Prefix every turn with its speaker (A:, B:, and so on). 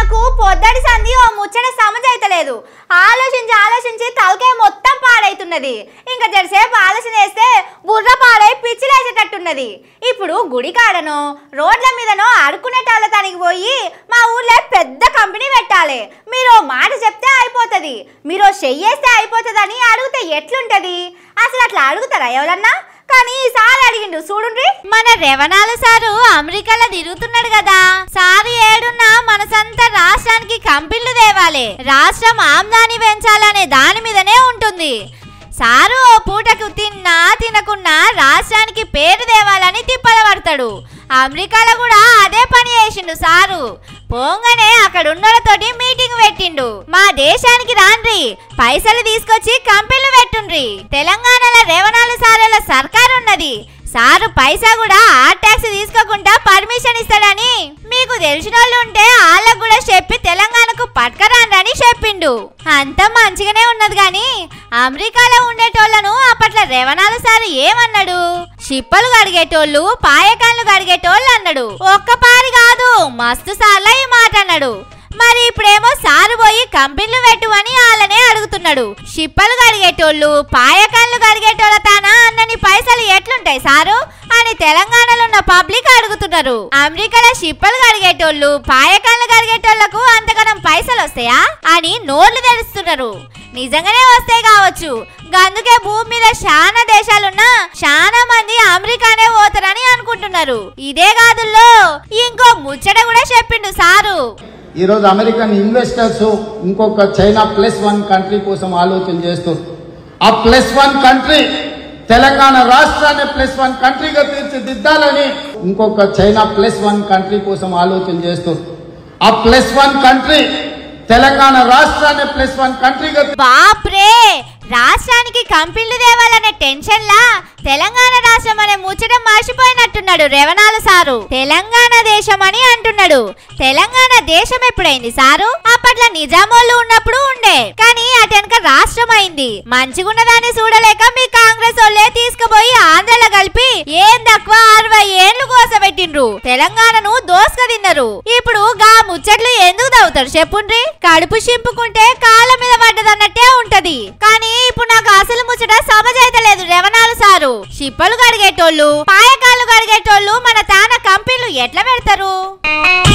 A: నాకు పొద్దటి సంధి ఓ ముచ్చట సమజైతలేదు ఆలోచించి ఆలోచించి తలకాయ మొత్తం పాడైతున్నది ఇంకా జరసేపు ఆలోచన వేస్తే బుర్ర పాడై పిచ్చిలేసేటట్టున్నది ఇప్పుడు గుడి కాడనో రోడ్ల మీదనో ఆడుకునేటాళ్ళ దానికి పోయి మా ఊర్లో పెద్ద కంపెనీ పెట్టాలి మీరు ఓ మాట చెప్తే అయిపోతుంది మీరు ఓ చెయ్యేస్తే అయిపోతుందని అడిగితే ఎట్లుంటది అసలు అట్లా అడుగుతారా ఎవరన్నా కానీ ఈసారి అడిగిండు చూడుండ్రి మన రెవనాలు సారు అమెరికాలో తిరుగుతున్నాడు కదా సారు ఏడున్నా మనసంతా రాష్ట్రానికి కంపెనీలు తేవాలి రాష్ట్రం ఆమ్దాని పెంచాలనే దాని మీదనే ఉంటుంది సారు ఓ పూటకు తిన్నా తినకున్నా రాష్ట్రానికి పేరు తేవాలని తిప్పల పడతాడు అమెరికాలో కూడా అదే పని చేసిండు సారు పోంగానే అక్కడ ఉన్నోళ్ళతోటి మీటింగ్ పెట్టిండు మా దేశానికి రాండ్రి పైసలు తీసుకొచ్చి కంపెనీలు పెట్టుండ్రి తెలంగాణలో రేవణాలు సారుల సర్కార్ ఉన్నది సారు పైసా కూడా ఆ ట్యాక్స్ తీసుకోకుండా పర్మిషన్ ఇస్తాడని మీకు తెలిసిన వాళ్ళు ఉంటే వాళ్ళకు కూడా చెప్పి తెలంగాణకు పట్టుకరాండ్రని చెప్పిండు అంతా మంచిగానే ఉన్నది కానీ అమెరికాలో ఉండేటోళ్లను అప్పట్లో రెవనాలు సారు ఏమన్నాడు చిప్పలు కడిగేటోళ్ళు పాయకాన్లు కడిగేటోళ్ళు అన్నాడు ఒక్క పారి కాదు మస్తు సార్లు ఈ మాట అన్నాడు మరి ఇప్పుడేమో సారు పోయి కంపెనీలు పెట్టు అని వాళ్ళనే అడుగుతున్నాడు షిప్పలు కడిగేటోళ్ళు పాయకాన్లు కడిగేటోళ్ళ తానా అన్నని పైసలు ఎట్లుంటాయి సారు అని తెలంగాణలో ఉన్న పబ్లిక్ అడుగుతున్నారు అమెరికాలో షిప్పలు కడిగేటోళ్ళు పాయకాన్లు కడిగేటోళ్లకు అంతగానం పైసలు వస్తాయా అని నోళ్లు తెరుస్తున్నారు నిజంగానే వస్తాయి కావచ్చు అందుకే భూమి మీద చాలా దేశాలున్నా చాలా మంది అమెరికానే పోతారని అనుకుంటున్నారు ఇదే కాదుల్లో ఇంకో ముచ్చట కూడా చెప్పిండు సారు
B: ఈరోజు అమెరికన్ ఇన్వెస్టర్స్ ఇంకొక చైనా ప్లస్ వన్ కంట్రీ కోసం ఆలోచన చేస్తారు ఆ ప్లస్ వన్ కంట్రీ తెలంగాణ రాష్ట్రాన్ని ప్లస్ వన్ కంట్రీగా తీర్చిదిద్దాలని ఇంకొక చైనా ప్లస్ వన్ కంట్రీ కోసం ఆలోచన చేస్తారు ఆ ప్లస్ వన్ కంట్రీ తెలంగాణ రాష్ట్రాన్ని ప్లస్ వన్ కంట్రీగా
A: బాప్రే రాష్ట్రానికి కంపెనీలు తేవాలనే టెన్షన్ లా తెలంగాణ రాష్ట్రం అనే ముచ్చట మర్చిపోయినట్టున్నాడు రెవనాలు సారు తెలంగాణ దేశం అని అంటున్నాడు తెలంగాణ దేశం ఎప్పుడైంది సారు అప్పట్లో నిజామోళ్ళు ఉన్నప్పుడు ఉండే కానీ అటెనక రాష్ట్రం అయింది మంచిగున్నదాన్ని చూడలేక మీ కాంగ్రెస్ వాళ్ళే తీసుకుపోయి ఆంధ్రలో కలిపి ఏం తక్కువ అరవై ఏళ్లు కోసబెట్టిండ్రు తెలంగాణను దోసుక తిన్నారు ఇప్పుడు గా ముచ్చట్లు ఎందుకు తవ్వుతారు చెప్పుండ్రి కడుపు చింపుకుంటే కాళ్ళ మీద పడ్డదన్నట్టే ఉంటది కానీ ఇప్పుడు నాకు అసలు ముచ్చట సమజైతలేదు రెవనాలు సారు షిప్పలు కడిగేటోళ్ళు పాయకాళ్ళు కడిగేటోళ్ళు మన తాన కంపెనీలు ఎట్లా పెడతారు